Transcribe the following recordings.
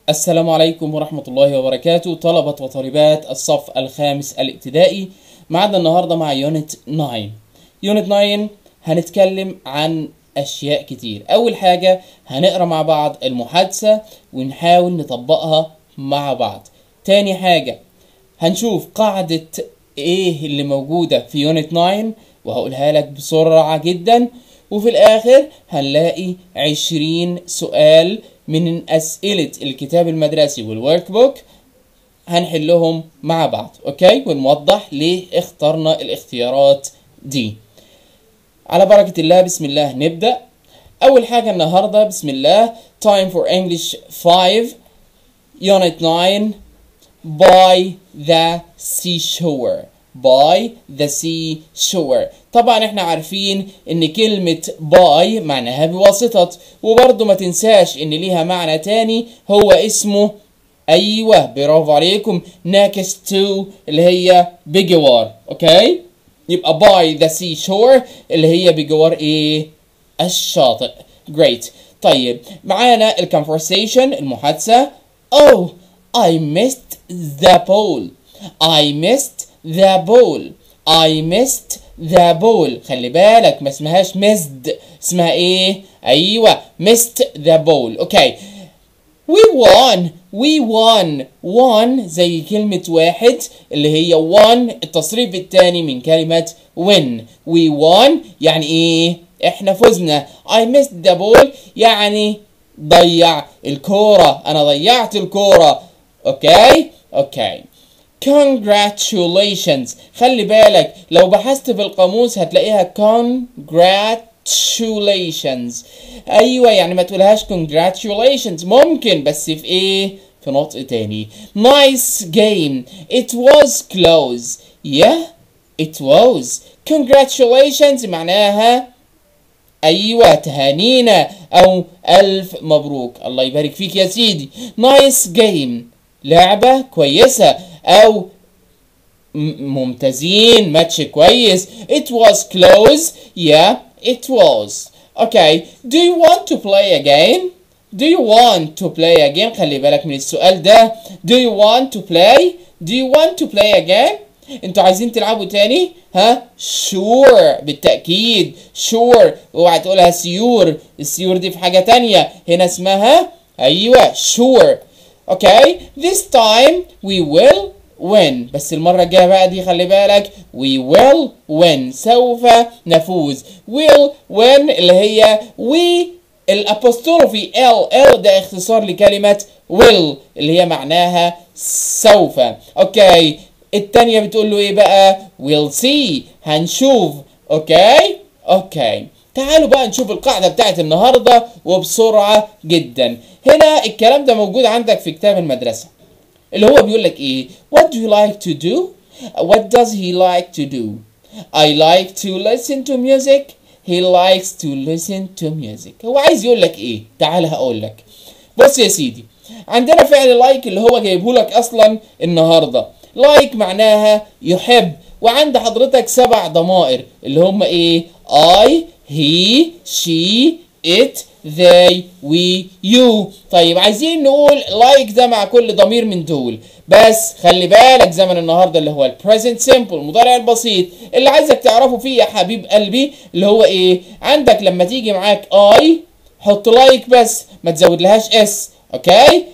السلام عليكم ورحمة الله وبركاته طلبة وطالبات الصف الخامس الابتدائي معنا النهاردة مع يونت 9 يونت 9 هنتكلم عن أشياء كتير أول حاجة هنقرأ مع بعض المحادثة ونحاول نطبقها مع بعض تاني حاجة هنشوف قاعدة ايه اللي موجودة في يونت 9 وهقولها لك بسرعة جدا وفي الآخر هنلاقي 20 سؤال من أسئلة الكتاب المدرسي والورك بوك هنحلهم مع بعض أوكي ونوضح ليه اخترنا الاختيارات دي على بركة الله بسم الله نبدأ أول حاجة النهاردة بسم الله Time for English 5 Unit 9 by the seashore by the seashore طبعا احنا عارفين ان كلمة by معناها بواسطة وبرضه ما تنساش ان ليها معنى تاني هو اسمه ايوه برافو عليكم next to اللي هي بجوار اوكي يبقى by the seashore اللي هي بجوار ايه الشاطئ great طيب معانا الكونفرسيشن المحادثة oh I missed the ball I missed the ball I missed the ball خلي بالك ما اسمهاش missed اسمها ايه ايوه missed the ball اوكي we won we won won زي كلمة واحد اللي هي won التصريف الثاني من كلمة win we won يعني ايه احنا فزنا I missed the ball يعني ضيع الكورة انا ضيعت الكورة اوكي اوكي congratulations خلي بالك لو بحثت في القاموس هتلاقيها congratulations ايوه يعني ما تقولهاش congratulations ممكن بس في ايه في نطق تاني nice game it was close yeah it was congratulations معناها ايوه تهانينا او الف مبروك الله يبارك فيك يا سيدي نايس جيم لعبه كويسه او ممتازين ماتش كويس it was close yeah it was okay do you want to play again do you want to play again خلي بالك من السؤال ده do you want to play do you want to play again انتوا عايزين تلعبوا تاني ها sure بالتأكيد sure اوعى تقولها سيور السيور دي في حاجة تانية هنا اسمها ايوه sure okay this time we will win بس المرة الجاية بقى دي خلي بالك we will win سوف نفوز will win اللي هي we الابوستروفي ال ال ده اختصار لكلمة will اللي هي معناها سوف اوكي التانية بتقول له ايه بقى we'll see هنشوف اوكي اوكي تعالوا بقى نشوف القاعدة بتاعت النهاردة وبسرعة جدا هنا الكلام ده موجود عندك في كتاب المدرسة اللي هو بيقول لك ايه what do you like to do what does he like to do I like to listen to music he likes to listen to music هو عايز يقول لك ايه تعال هقول لك بص يا سيدي عندنا فعل لايك اللي هو جايبه لك اصلا النهارده لايك معناها يحب وعند حضرتك سبع ضمائر اللي هم ايه I he she it they we you طيب عايزين نقول لايك ده مع كل ضمير من دول بس خلي بالك زمن النهارده اللي هو البريزنت سيمبل المضارع البسيط اللي عايزك تعرفه فيه يا حبيب قلبي اللي هو ايه عندك لما تيجي معاك اي حط لايك بس ما تزود لهاش اس اوكي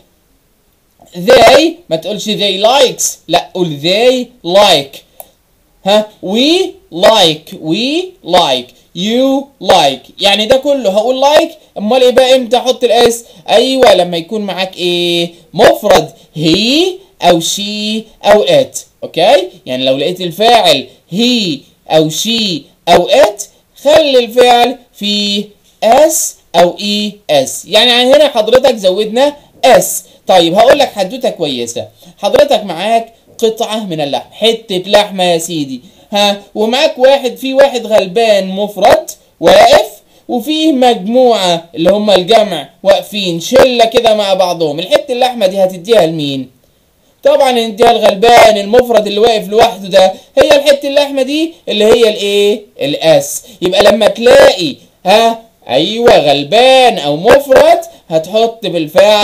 they ما تقولش they likes لا قول they like ها we like we like you like يعني ده كله هقول like امال ايه بقى امتى احط الاس ايوه لما يكون معاك ايه مفرد he او she او it اوكي يعني لو لقيت الفاعل he او she او it خلي الفعل في اس او اي اس يعني هنا حضرتك زودنا اس طيب هقول لك حدوته كويسه حضرتك معاك قطعه من اللحم حته لحمه يا سيدي ها ومعاك واحد في واحد غلبان مفرد واقف وفيه مجموعه اللي هم الجمع واقفين شله كده مع بعضهم الحته اللحمه دي هتديها لمين طبعا نديها الغلبان المفرد اللي واقف لوحده ده هي الحته اللحمه دي اللي هي الايه الاس يبقى لما تلاقي ها ايوه غلبان او مفرد هتحط بالفعل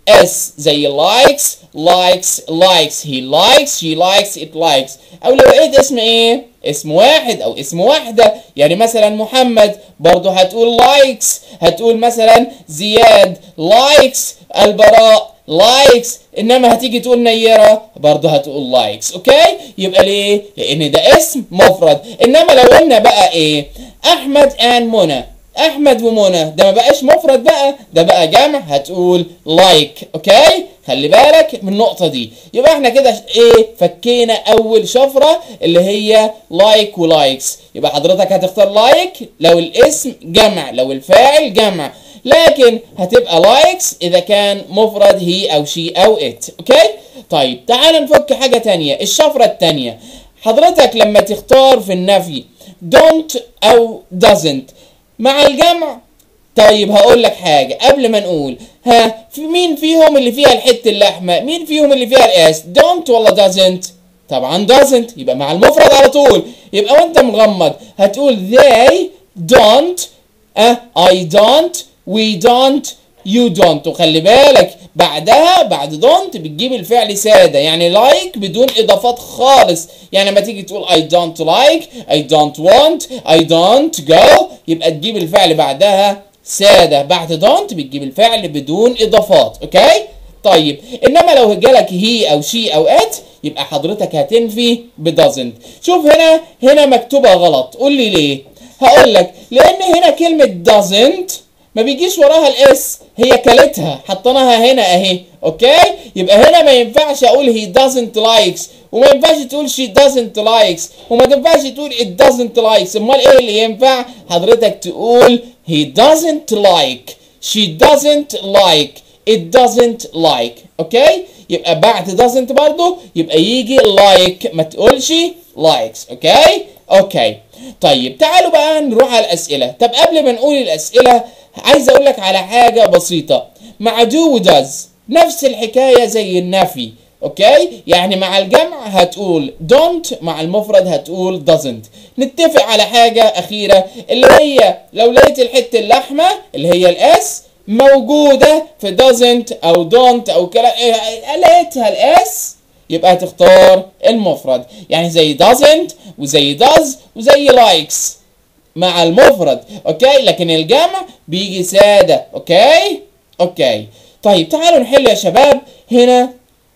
اس زي likes likes likes he likes she likes it likes او لو لقيت اسم ايه اسم واحد او اسم واحده يعني مثلا محمد برضه هتقول likes هتقول مثلا زياد likes البراء لايكس انما هتيجي تقول نيره برضه هتقول لايكس اوكي يبقى ليه لان ده اسم مفرد انما لو قلنا بقى ايه احمد ان منى احمد ومنى ده ما بقاش مفرد بقى ده بقى جمع هتقول لايك اوكي خلي بالك من النقطه دي يبقى احنا كده ايه فكينا اول شفره اللي هي لايك ولايكس يبقى حضرتك هتختار لايك لو الاسم جمع لو الفاعل جمع لكن هتبقى لايكس اذا كان مفرد هي او شي او ات اوكي طيب تعال نفك حاجه تانية الشفره التانية حضرتك لما تختار في النفي don't او doesn't مع الجمع طيب هقول لك حاجة قبل ما نقول ها في مين فيهم اللي فيها الحتة اللحمة مين فيهم اللي فيها الاس don't ولا doesn't طبعا doesn't يبقى مع المفرد على طول يبقى وانت مغمض هتقول they don't أه I don't we don't you don't وخلي بالك بعدها بعد don't بتجيب الفعل سادة يعني like بدون إضافات خالص يعني لما تيجي تقول I don't like I don't want I don't go يبقى تجيب الفعل بعدها سادة بعد don't بتجيب الفعل بدون إضافات أوكي طيب إنما لو جالك هي أو شي أو ات يبقى حضرتك هتنفي ب doesn't شوف هنا هنا مكتوبة غلط قول لي ليه هقول لك لأن هنا كلمة doesn't ما بيجيش وراها الاس هي كلتها حطيناها هنا اهي اوكي يبقى هنا ما ينفعش اقول he doesn't likes وما ينفعش تقول she doesn't likes وما تنفعش تقول it doesn't likes امال ايه اللي ينفع حضرتك تقول he doesn't like she doesn't like it doesn't like اوكي يبقى بعد doesn't برضو يبقى يجي like ما تقولش likes اوكي اوكي طيب تعالوا بقى نروح على الاسئله طب قبل ما نقول الاسئله عايز اقول لك على حاجه بسيطه مع do و does نفس الحكايه زي النفي اوكي يعني مع الجمع هتقول don't مع المفرد هتقول doesn't نتفق على حاجه اخيره اللي هي لو لقيت الحته اللحمه اللي هي الاس موجوده في doesn't او don't او كلام لقيتها الاس يبقى هتختار المفرد يعني زي doesn't وزي does وزي likes مع المفرد اوكي لكن الجمع بيجي ساده اوكي اوكي طيب تعالوا نحل يا شباب هنا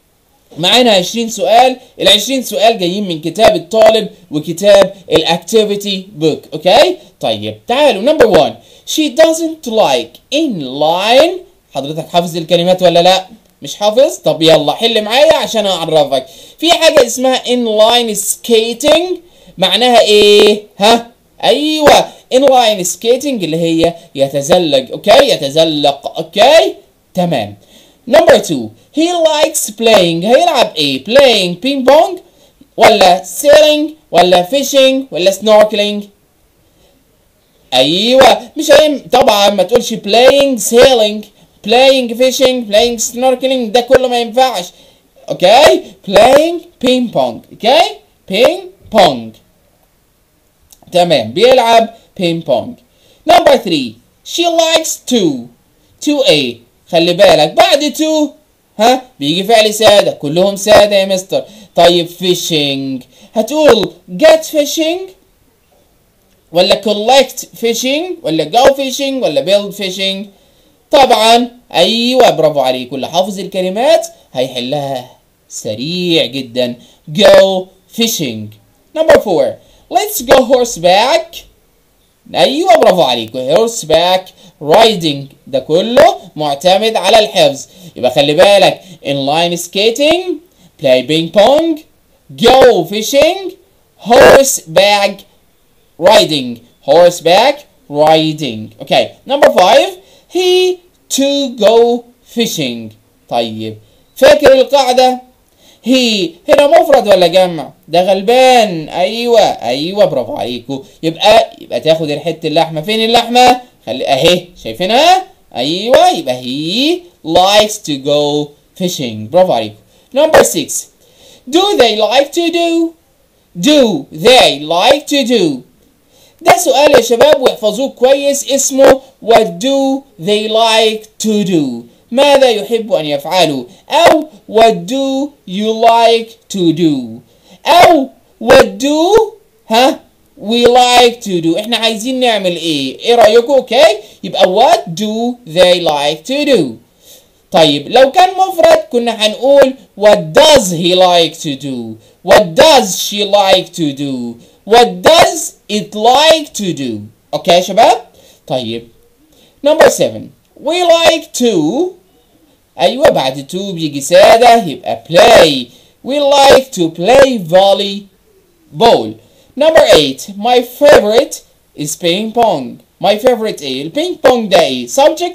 معانا 20 سؤال ال 20 سؤال جايين من كتاب الطالب وكتاب الاكتيفيتي بوك اوكي طيب تعالوا نمبر 1 she doesn't like in line حضرتك حافظ الكلمات ولا لا مش حافظ طب يلا حل معايا عشان اعرفك في حاجه اسمها in line skating معناها ايه ها ايوه inline skating اللي هي يتزلج اوكي يتزلق اوكي تمام نمبر 2 he likes playing هيلعب ايه playing ping pong ولا sailing ولا fishing ولا snorkeling ايوه مش هيم طبعا ما تقولش playing sailing playing fishing playing snorkeling ده كله ما ينفعش اوكي playing ping pong اوكي ping pong تمام بيلعب بينج بونج نمبر 3 she likes to to a خلي بالك بعد to ها بيجي فعل سادة كلهم سادة يا مستر طيب fishing هتقول get fishing ولا collect fishing ولا go fishing ولا build fishing طبعا ايوه برافو عليك واللي حافظ الكلمات هيحلها سريع جدا go fishing number 4 let's go horseback ايوه برافو عليكم horseback riding ده كله معتمد على الحفظ يبقى خلي بالك inline skating play ping pong go fishing horseback riding horseback riding okay number five he to go fishing طيب فاكر القاعدة هي هنا مفرد ولا جمع ده غلبان ايوه ايوه برافو عليكم يبقى يبقى تاخد الحته اللحمه فين اللحمه خلي اهي شايفينها ايوه يبقى he likes to go fishing برافو عليكم number 6 do they like to do do they like to do ده سؤال يا شباب واحفظوه كويس اسمه what do they like to do ماذا يحب أن يفعله أو what do you like to do أو what do ها we like to do احنا عايزين نعمل ايه ايه رأيكم اوكي يبقى what do they like to do طيب لو كان مفرد كنا هنقول what does he like to do what does she like to do what does it like to do اوكي يا شباب طيب number 7 we like to ايوه بعد to بيجي سادة يبقى play we like to play volleyball number 8 my favorite is ping pong my favorite ايه البينج بونج ده ايه subject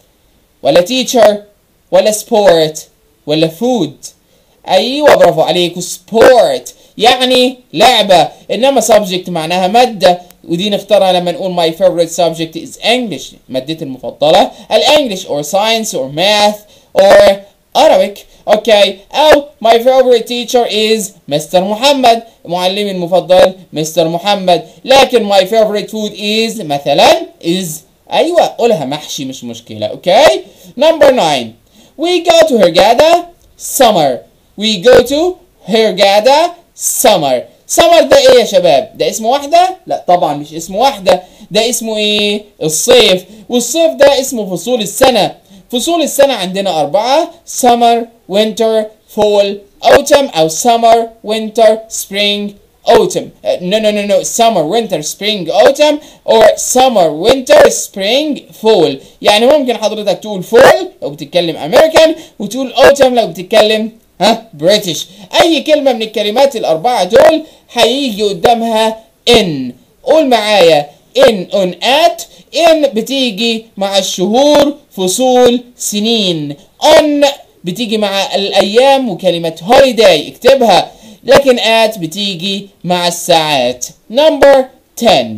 ولا teacher ولا sport ولا food ايوه برافو عليكم sport يعني لعبه انما subject معناها ماده ودي نختارها لما نقول my favorite subject is English مادتي المفضله الانجليش or science or math or Arabic اوكي او my favorite teacher is Mr. محمد معلمي المفضل مستر محمد لكن my favorite food is مثلا is ايوه قولها محشي مش مشكله اوكي number 9 we go to Hurghada summer we go to Hurghada summer summer ده ايه يا شباب ده اسمه واحدة لا طبعا مش اسمه واحدة ده اسمه ايه الصيف والصيف ده اسمه فصول السنة فصول السنة عندنا أربعة summer winter fall autumn أو summer winter spring autumn uh, no no no no summer winter spring autumn or summer winter spring fall يعني ممكن حضرتك تقول fall لو بتتكلم امريكان وتقول autumn لو بتتكلم ها بريتش اي كلمة من الكلمات الاربعة دول هيجي قدامها ان قول معايا ان اون ات ان بتيجي مع الشهور فصول سنين on بتيجي مع الايام وكلمة holiday اكتبها لكن at بتيجي مع الساعات number 10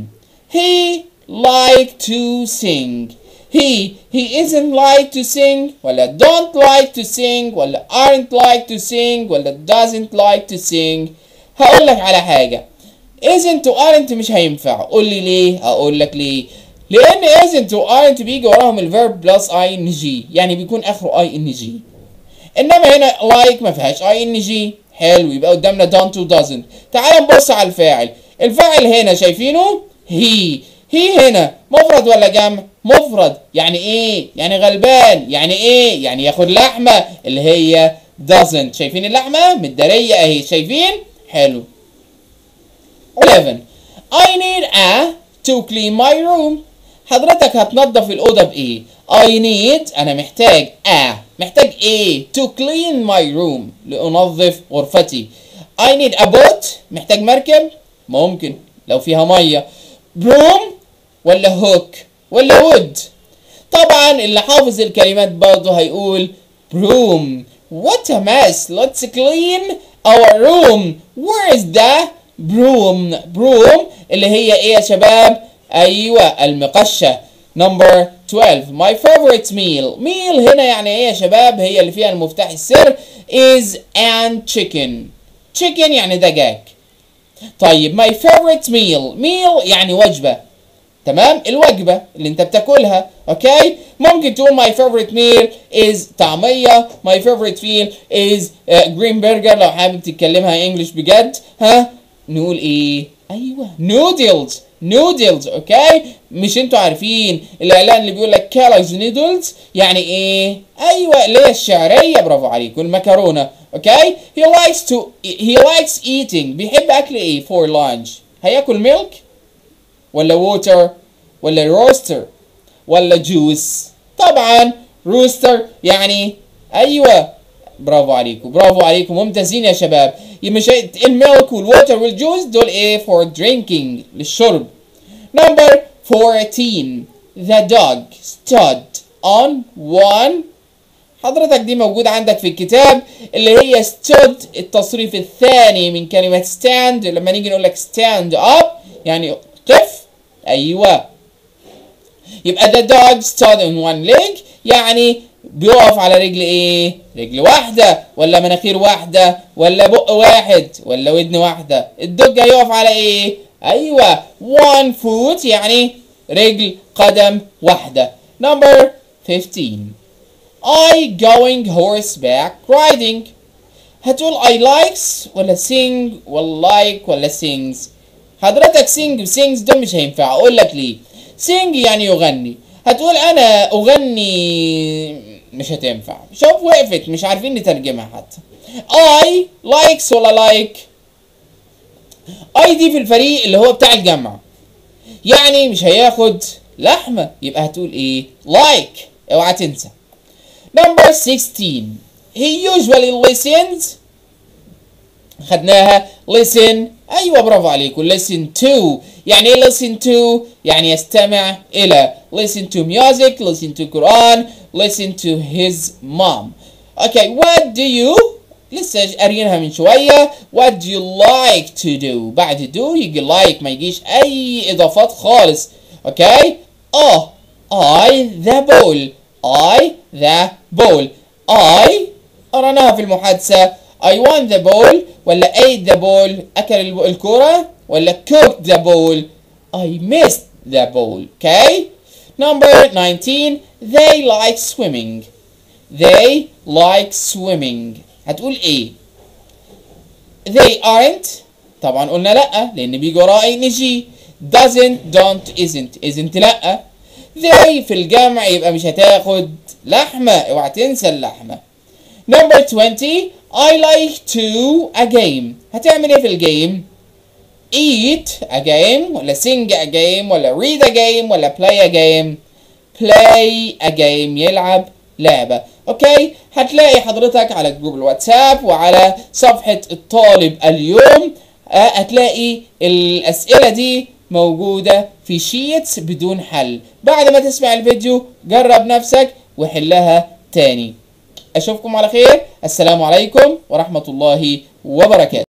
he like to sing he he isn't like to sing ولا don't like to sing ولا aren't like to sing ولا doesn't like to sing هقول لك على حاجة isn't و aren't مش هينفع قول لي ليه اقول لك ليه لان isn't و aren't بيجي وراهم الفيرب بلس ing يعني بيكون اخره ing انما هنا like ما فيهاش ing حلو يبقى قدامنا don't و doesn't تعال نبص على الفاعل الفاعل هنا شايفينه هي هي هنا مفرد ولا جمع مفرد يعني ايه يعني غلبان يعني ايه يعني ياخد لحمه اللي هي doesn't شايفين اللحمه متداريه اهي شايفين حلو 11 I need a to clean my room حضرتك هتنظف الأوضة بإيه؟ I need أنا محتاج a محتاج إيه؟ to clean my room لأنظف غرفتي I need a boat محتاج مركب ممكن لو فيها مية broom ولا hook ولا wood طبعا اللي حافظ الكلمات برضه هيقول broom what a mess let's clean our room where is the broom broom اللي هي ايه يا شباب ايوه المقشه نمبر 12 my favorite meal meal هنا يعني ايه يا شباب هي اللي فيها المفتاح السر is and chicken chicken يعني دجاج طيب my favorite meal meal يعني وجبه تمام الوجبة اللي انت بتاكلها اوكي ممكن تقول my favorite meal is طعمية my favorite meal is uh, green burger لو حابب تتكلمها انجلش بجد ها نقول ايه ايوه نودلز نودلز اوكي مش انتوا عارفين الاعلان اللي بيقول لك كالوز نودلز يعني ايه ايوه اللي هي الشعريه برافو عليكم المكرونه اوكي he likes to he likes eating بيحب اكل ايه for lunch هياكل ميلك ولا ووتر ولا روستر ولا جوس طبعا روستر يعني ايوه برافو عليكم برافو عليكم ممتازين يا شباب مش الميلك والووتر والجوس دول ايه for drinking للشرب number 14 the dog stood on one حضرتك دي موجودة عندك في الكتاب اللي هي stood التصريف الثاني من كلمة stand لما نيجي نقول لك stand up يعني قف ايوه يبقى the dog stood on one leg يعني بيقف على رجل ايه رجل واحدة ولا مناخير واحدة ولا بق واحد ولا ودن واحدة الدوج هيقف على ايه ايوه one foot يعني رجل قدم واحدة number 15 I going horseback riding هتقول I likes ولا sing ولا like ولا sings حضرتك sing و sings ده مش هينفع اقول لك ليه sing يعني يغني هتقول انا اغني مش هتنفع شوف وقفت مش عارفين نترجمها حتى I likes ولا like I دي في الفريق اللي هو بتاع الجامعة يعني مش هياخد لحمة يبقى هتقول ايه like اوعى تنسى number 16 he usually listens خدناها listen ايوه برافو عليكم listen to يعني ايه listen to يعني يستمع الى listen to music listen to Quran listen to his mom okay what do you لسه قاريينها من شوية what do you like to do بعد do يجي like ما يجيش أي إضافات خالص أوكي اه I the ball I the ball I قرأناها في المحادثة I won the ball ولا ate the ball أكل الب- الكرة ولا cooked the ball I missed the ball okay number 19 they like swimming they like swimming هتقول ايه they aren't طبعا قلنا لا لان بيجي وراه ان جي doesn't don't isn't isn't لا they في الجمع يبقى مش هتاخد لحمة اوعى تنسى اللحمة number 20 I like to a game هتعمل ايه في الجيم eat a game ولا sing a game ولا read a game ولا play a game play a game يلعب لعبة اوكي هتلاقي حضرتك على جروب الواتساب وعلى صفحة الطالب اليوم آه، هتلاقي الأسئلة دي موجودة في شيتس بدون حل بعد ما تسمع الفيديو جرب نفسك وحلها تاني أشوفكم على خير السلام عليكم ورحمة الله وبركاته